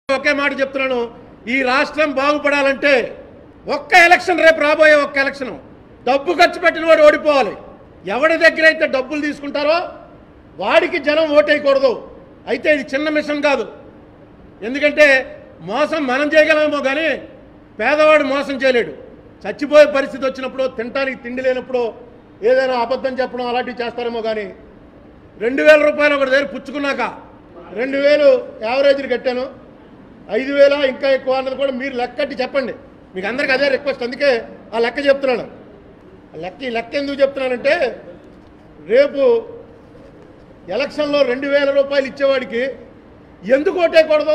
ఒకే మాట చెప్తున్నాను ఈ రాష్ట్రం బాగుపడాలంటే ఒక్క ఎలక్షన్ రేపు రాబోయే ఒక్క ఎలక్షన్ డబ్బు ఖర్చు పెట్టిన వాడు ఓడిపోవాలి ఎవరి దగ్గర అయితే డబ్బులు తీసుకుంటారో వాడికి జనం ఓటేయకూడదు అయితే ఇది చిన్న మిషన్ కాదు ఎందుకంటే మోసం మనం చేయగలమేమో కానీ పేదవాడు మోసం చేయలేడు చచ్చిపోయే పరిస్థితి వచ్చినప్పుడు తినడానికి తిండి లేనప్పుడు ఏదైనా అబద్ధం చెప్పడం అలాంటివి చేస్తారేమో కానీ రెండు వేల రూపాయలు ఒకటి దగ్గర పుచ్చుకున్నాక రెండు వేలు యావరేజ్ని కట్టాను ఐదు వేల ఇంకా ఎక్కువ అన్నది కూడా మీరు లెక్కట్టి చెప్పండి మీకు అందరికి అదే రిక్వెస్ట్ అందుకే ఆ లెక్క చెప్తున్నాను ఆ లెక్క ఈ లెక్క ఎందుకు చెప్తున్నానంటే రేపు ఎలక్షన్లో రెండు వేల రూపాయలు ఇచ్చేవాడికి ఎందుకు ఓటేయకూడదు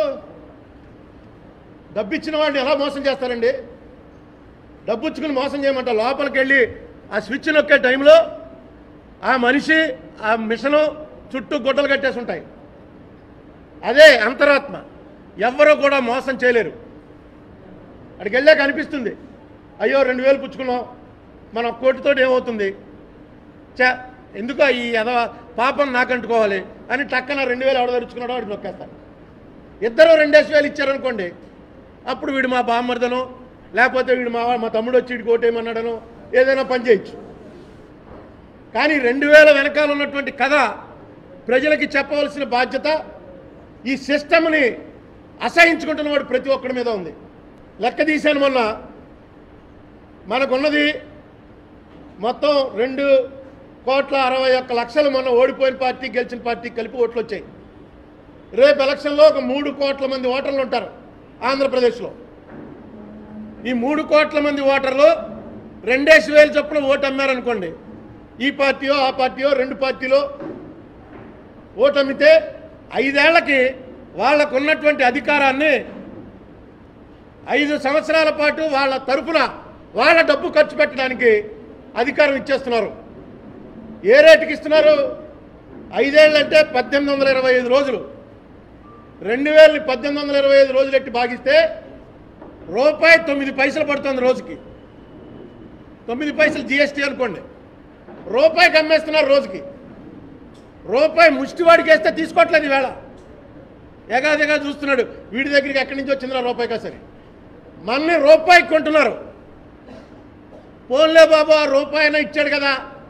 డబ్బు ఇచ్చిన వాడిని ఎలా మోసం చేస్తారండి డబ్బు ఇచ్చుకుని మోసం చేయమంట లోపలికి వెళ్ళి ఆ స్విచ్ నొక్కే టైంలో ఆ మనిషి ఆ మిషను చుట్టూ గుడ్డలు కట్టేసి ఉంటాయి అదే అంతరాత్మ ఎవ్వరూ కూడా మోసం చేయలేరు అక్కడికి వెళ్ళాక అనిపిస్తుంది అయ్యో రెండు వేలు పుచ్చుకున్నాం మన కోటితో ఏమవుతుంది చా ఎందుకో ఈ ఎద పాపం నాకు అంటుకోవాలి అని టక్కన రెండు వేలు ఎవడ తెరుచుకున్నాడో వాడికి నొక్కేస్తాను ఇద్దరు రెండేసి వేలు ఇచ్చారనుకోండి అప్పుడు వీడు మా బామ్మర్దనో లేకపోతే వీడు మా మా తమ్ముడు వచ్చి వీడికి ఓటేయమన్నాడనో ఏదైనా పని చేయొచ్చు కానీ రెండు వేల వెనకాల ఉన్నటువంటి కథ ప్రజలకి చెప్పవలసిన బాధ్యత ఈ సిస్టమ్ని అసహించుకుంటున్నవాడు ప్రతి ఒక్కడి మీద ఉంది లెక్క తీశాను మొన్న మనకున్నది మొత్తం రెండు కోట్ల అరవై ఒక్క లక్షలు మొన్న ఓడిపోయిన పార్టీ గెలిచిన పార్టీ కలిపి ఓట్లు వచ్చాయి రేపు ఎలక్షన్లో ఒక మూడు కోట్ల మంది ఓటర్లు ఉంటారు ఆంధ్రప్రదేశ్లో ఈ మూడు కోట్ల మంది ఓటర్లు రెండేసి వేలు చొప్పున ఓటు అమ్మారనుకోండి ఈ పార్టీయో ఆ పార్టీయో రెండు పార్టీలో ఓటు అమ్మితే ఐదేళ్లకి వాళ్ళకు ఉన్నటువంటి అధికారాన్ని ఐదు సంవత్సరాల పాటు వాళ్ళ తరపున వాళ్ళ డబ్బు ఖర్చు పెట్టడానికి అధికారం ఇచ్చేస్తున్నారు ఏ రేటుకి ఇస్తున్నారు ఐదేళ్ళు అంటే పద్దెనిమిది వందల ఇరవై ఐదు రోజులు రెండు వేలని పద్దెనిమిది వందల ఇరవై ఐదు రోజులు ఎట్టి బాగిస్తే రూపాయి తొమ్మిది పైసలు పడుతుంది రోజుకి తొమ్మిది పైసలు జిఎస్టీ అనుకోండి రూపాయికి అమ్మేస్తున్నారు రోజుకి రూపాయి ముష్టివాడికి వేస్తే తీసుకోవట్లేదు ఈవేళ ఎగాదిగా చూస్తున్నాడు వీడి దగ్గరికి ఎక్కడి నుంచి వచ్చిందిరా రూపాయికా సరే మన్ని రూపాయికి కొంటున్నారు పోన్లే బాబు ఆ రూపాయి అయినా ఇచ్చాడు కదా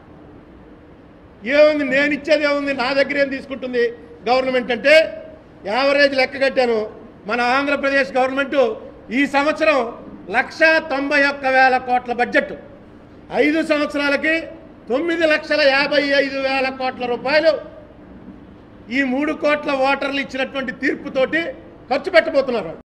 ఏముంది నేను ఇచ్చేది ఏముంది నా దగ్గర ఏం తీసుకుంటుంది గవర్నమెంట్ అంటే యావరేజ్ లెక్క కట్టాను మన ఆంధ్రప్రదేశ్ గవర్నమెంట్ ఈ సంవత్సరం లక్ష తొంభై ఒక్క వేల కోట్ల బడ్జెట్ ఐదు సంవత్సరాలకి తొమ్మిది లక్షల యాభై ఐదు వేల కోట్ల రూపాయలు ఈ మూడు కోట్ల ఓటర్లు ఇచ్చినటువంటి తీర్పుతోటి ఖర్చు పెట్టబోతున్నారు